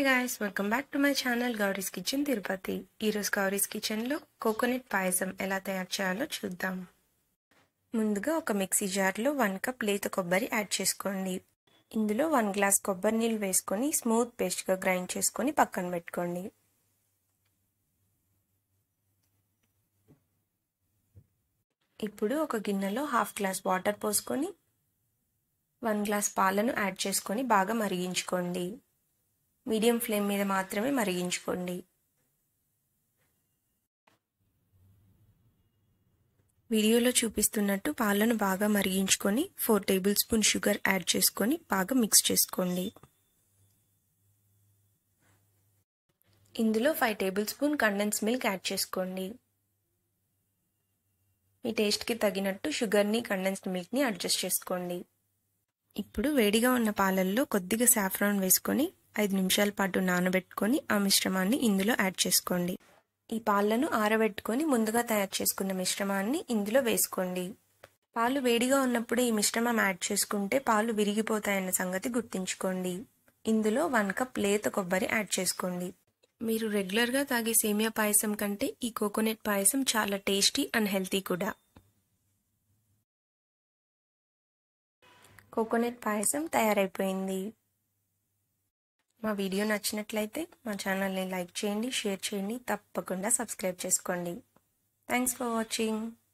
guys welcome back to my channel Gauri's kitchen Tirupati ఈరోజు గౌరీస్ కిచెన్లో coconut పాయసం ఎలా తయారు చేయాలో చూద్దాం ముందుగా ఒక మిక్సీ జార్లో వన్ కప్ లేత కొబ్బరి యాడ్ చేసుకోండి ఇందులో వన్ గ్లాస్ కొబ్బరి నీళ్ళు వేసుకొని స్మూత్ పేస్ట్గా గ్రైండ్ చేసుకొని పక్కన పెట్టుకోండి ఇప్పుడు ఒక గిన్నెలో హాఫ్ గ్లాస్ వాటర్ పోసుకొని వన్ గ్లాస్ పాలను యాడ్ చేసుకొని బాగా మరిగించుకోండి మీడియం ఫ్లేమ్ మీద మాత్రమే మరిగించుకోండి వీడియోలో చూపిస్తున్నట్టు పాలను బాగా మరిగించుకొని four tablespoon sugar add చేసుకొని బాగా మిక్స్ చేసుకోండి ఇందులో five tablespoon condense milk add చేసుకోండి మీ టేస్ట్కి తగినట్టు షుగర్ని కండెన్స్డ్ మిల్క్ని అడ్జస్ట్ చేసుకోండి ఇప్పుడు వేడిగా ఉన్న పాలల్లో కొద్దిగా సాఫ్రాన్ వేసుకొని ఐదు నిమిషాల పాటు నానబెట్టుకొని ఆ మిశ్రమాన్ని ఇందులో యాడ్ చేసుకోండి ఈ పాలను ఆరబెట్టుకొని ముందుగా తయారు చేసుకున్న మిశ్రమాన్ని ఇందులో వేసుకోండి పాలు వేడిగా ఉన్నప్పుడు ఈ మిశ్రమం యాడ్ చేసుకుంటే పాలు విరిగిపోతాయన్న సంగతి గుర్తుంచుకోండి ఇందులో వన్ కప్ లేత కొబ్బరి యాడ్ చేసుకోండి మీరు రెగ్యులర్గా తాగే సేమియా పాయసం కంటే ఈ కోకోనట్ పాయసం చాలా టేస్టీ అండ్ హెల్తీ కూడా కోకోనట్ పాయసం తయారైపోయింది మా వీడియో నచ్చినట్లయితే మా ఛానల్ని లైక్ చేయండి షేర్ చేయండి తప్పకుండా సబ్స్క్రైబ్ చేసుకోండి థ్యాంక్స్ ఫర్ వాచింగ్